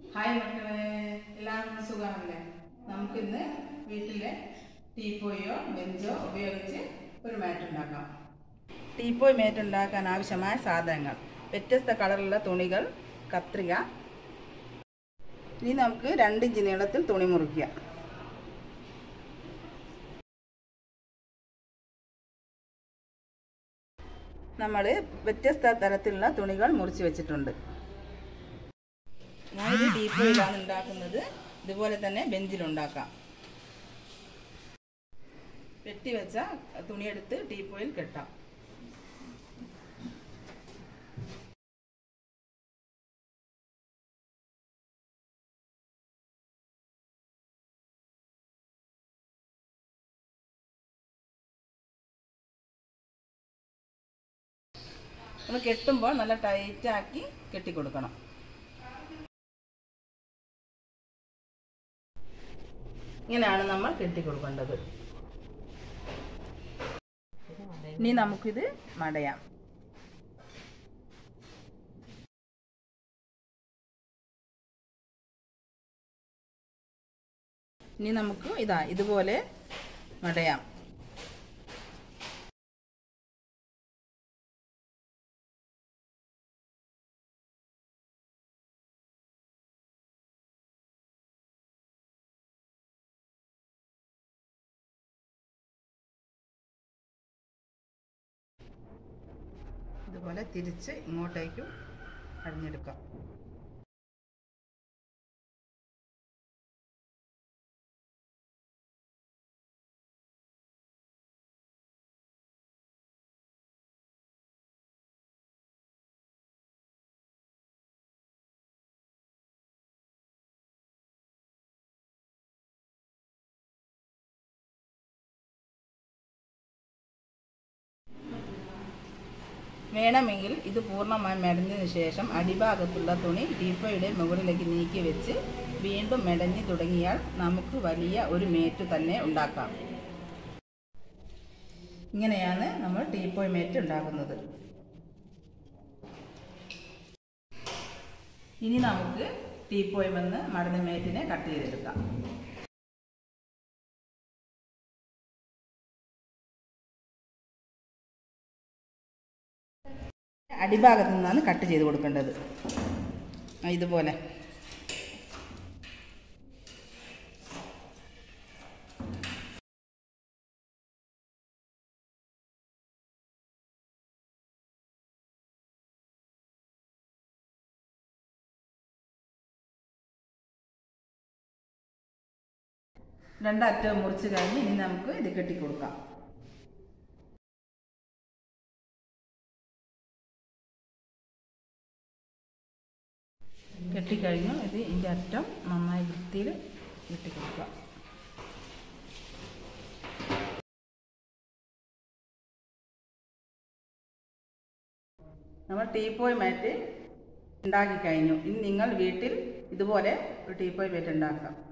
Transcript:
hi മക്കളെ എല്ലാവർക്കും സുഖമാണല്ലേ നമുക്കിന്ന് വീട്ടിലെ ടീപ്പോയോ ബെഞ്ചോ ഉപയോഗിച്ച് ഒരു മാറ്റ് ഉണ്ടാക്കാം ടീപ്പോയ് മാറ്റ് ഉണ്ടാക്കാൻ ആവശ്യമായ സാധനങ്ങൾ വ്യത്യസ്ത കളറിലുള്ള തുണികൾ കത്രിക ഇനി നമുക്ക് രണ്ട് ഇഞ്ച് നീളത്തിൽ തുണി മുറിക്കുക നമ്മൾ വ്യത്യസ്ത തരത്തിലുള്ള തുണികൾ മുറിച്ച് വെച്ചിട്ടുണ്ട് ഞാനിത് ടീപ്പോയിലാണ് ഉണ്ടാക്കുന്നത് ഇതുപോലെ തന്നെ ബെഞ്ചിലുണ്ടാക്കാം വെട്ടി വെച്ച തുണിയെടുത്ത് ടീപ്പോയിൽ കെട്ടാം നമ്മൾ കെട്ടുമ്പോൾ നല്ല ടൈറ്റാക്കി കെട്ടിക്കൊടുക്കണം ഇങ്ങനെയാണ് നമ്മൾ കെട്ടിക്കൊടുക്കേണ്ടത് ഇനി നമുക്കിത് മടയാം ഇനി നമുക്ക് ഇതാ ഇതുപോലെ മടയാം ഇതുപോലെ തിരിച്ച് ഇങ്ങോട്ടേക്കും അഴിഞ്ഞെടുക്കാം വേണമെങ്കിൽ ഇത് പൂർണ്ണമായി മെടഞ്ഞതിന് ശേഷം അടിഭാഗത്തുള്ള തുണി ടീപ്പയുടെ മുകളിലേക്ക് നീക്കി വെച്ച് വീണ്ടും മെടഞ്ഞു തുടങ്ങിയാൽ നമുക്ക് വലിയ ഒരു മേറ്റ് തന്നെ ഉണ്ടാക്കാം ഇങ്ങനെയാണ് നമ്മൾ ടീപ്പോയ് മേറ്റ് ഉണ്ടാക്കുന്നത് ഇനി നമുക്ക് ടീപ്പോയ് വന്ന് മടഞ്ഞ മേറ്റിനെ കട്ട് ചെയ്തെടുക്കാം അടിഭാഗത്തു നിന്നാണ് കട്ട് ചെയ്ത് കൊടുക്കേണ്ടത് ആ, ഇതുപോലെ രണ്ടറ്റവും മുറിച്ച് കഴിഞ്ഞ് ഇനി നമുക്ക് ഇത് കെട്ടിക്കൊടുക്കാം കെട്ടിക്കഴിഞ്ഞു ഇത് ഇതിൻ്റെ അറ്റം നന്നായി വൃത്തിയിൽ കെട്ടിക്കൊടുക്കുക നമ്മൾ ടീപ്പോയ് മാറ്റ് ഉണ്ടാക്കി കഴിഞ്ഞു ഇനി നിങ്ങൾ വീട്ടിൽ ഇതുപോലെ ഒരു ടീപ്പോയ് മാറ്റ് ഉണ്ടാക്കാം